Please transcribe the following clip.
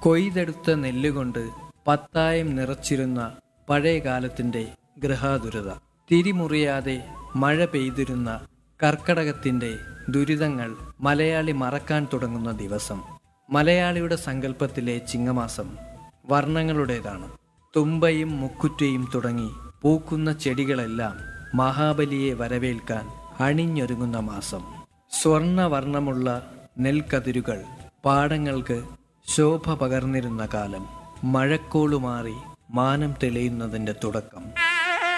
കൊയ്തെടുത്ത നെല്ലുകൊണ്ട് പത്തായം നിറച്ചിരുന്ന പഴയ കാലത്തിൻ്റെ ഗൃഹാതുരത തിരിമുറിയാതെ മഴ പെയ്തിരുന്ന കർക്കടകത്തിൻ്റെ ദുരിതങ്ങൾ മലയാളി മറക്കാൻ തുടങ്ങുന്ന ദിവസം മലയാളിയുടെ സങ്കല്പത്തിലെ ചിങ്ങമാസം വർണ്ണങ്ങളുടേതാണ് തുമ്പയും മുക്കുറ്റയും തുടങ്ങി പൂക്കുന്ന ചെടികളെല്ലാം മഹാബലിയെ വരവേൽക്കാൻ അണിഞ്ഞൊരുങ്ങുന്ന മാസം സ്വർണവർണ്ണമുള്ള നെൽക്കതിരുകൾ പാടങ്ങൾക്ക് ശോഭ പകർന്നിരുന്ന കാലം മഴക്കോളുമാറി മാനം തെളിയുന്നതിൻ്റെ തുടക്കം